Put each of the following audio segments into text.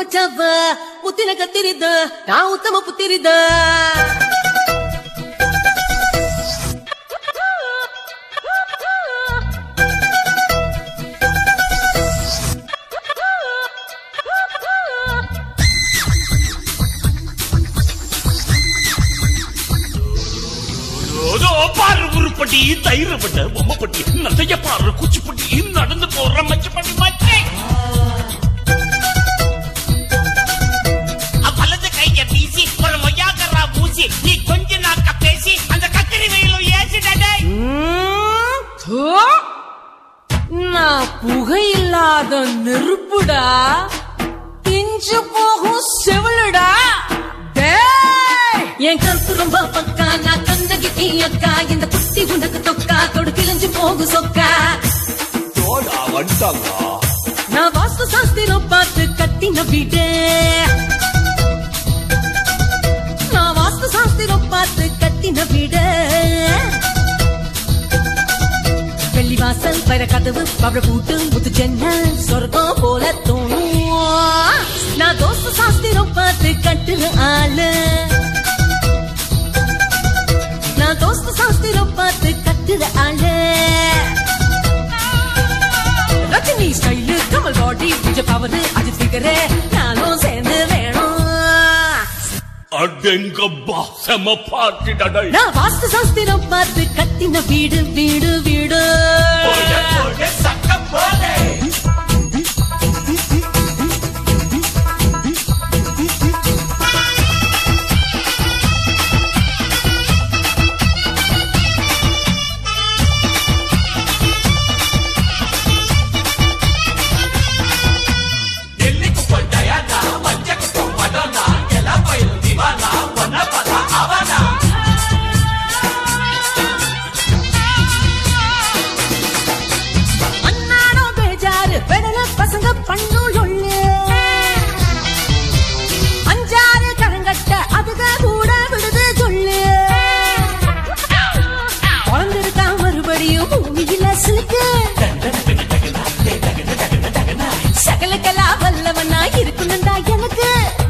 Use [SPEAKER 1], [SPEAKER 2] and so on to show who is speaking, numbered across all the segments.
[SPEAKER 1] ಮಚ್ಚವ ಮುತ್ತಿನ ಕತ್ತಿರಿದ್ದ ನಾ ಉತ್ತಮ ಪುತ್ತಿರಿದ್ದ
[SPEAKER 2] அதோ பாரு உருப்படி தைரப்பட்ட பொம்மைப்பட்டி நந்தைய பாரு குச்சிப்பட்டி நடந்து போற மச்சப்பட்டி மச்சை வலது கைய வீசி ஒரு மொய்யாக்கரா ஊசி நீ கொஞ்ச நாக்க பேசி அந்த கத்திரி வெயிலும் ஏசிடடே
[SPEAKER 1] நான் புகையில்லாத நெருப்புடா பிஞ்சு போகும் செவிலுடா டேய்! என் கருத்து ரொம்ப பக்கா நான் கண்ணகி அக்கா இந்த குட்டி உனக்கு தொக்கா தொடு கிழிஞ்சு போகும் சொக்கா
[SPEAKER 2] தோடா வந்துட்டாங்க
[SPEAKER 1] நான் வாஸ்து சாஸ்திரம் பார்த்து கட்டின வீடு நான் வாஸ்து சாஸ்திரம் பார்த்து கட்டின வீடு வெள்ளி வாசல் பயிர கதவு பவள பூட்டு முத்து ஜன்னல் சொர்க்கம் போல தோணும் நான் தோஸ்து சாஸ்திரம் பார்த்து கட்டுன ஆளு நான் தோஸ்து சாஸ்திரம் பார்த்து கட்டுற ஆளு Rajini style Kamal body Vijay power Ajith ஃபிகரே நானும் சேர்ந்து வேணும்
[SPEAKER 2] அடெங்கப்பா செம பார்ட்டிடடே
[SPEAKER 1] நான் வாஸ்து சாஸ்திரம் பார்த்து கட்டின வீடு வீடு வீடு
[SPEAKER 2] சக்கம் போலே
[SPEAKER 1] அண்ணாடோ பேஜாரு பெடல பசங்க பண்ணும் ஒண்ணு அஞ்சாறு கரங்கட்ட அதுக கூட விடுது சொல்லு குழந்திருக்கா மறுபடியும் பூமியில சிலுக்கு சகலக்கலா வல்லவனா இருக்கணும்டா எனக்கு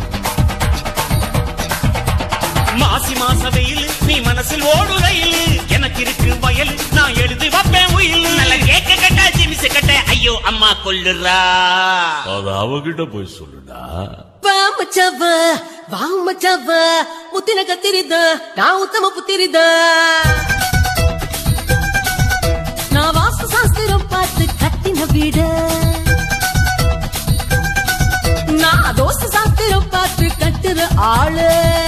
[SPEAKER 2] மாசி மாச வெயில் நீ மனசில் ஓடு ரயில் எனக்கு இருக்கு வயல் நான் எழுதி வைப்பேன் உயில் நல்ல கேக்க கட்ட ஜிமிசு கட்ட ஐயோ அம்மா கொல்லுறா அது அவகிட்ட போய் சொல்லுடா
[SPEAKER 1] வா மச்சவ வா மச்சவ முத்தின கத்திரிದ ನಾ ಉತ್ತಮ புத்திரித நான் வாஸ்து சாஸ்திரம் பார்த்து கட்டின வீடு நான் தோஸ்து சாஸ்திரம் பார்த்து கட்டுற ஆளு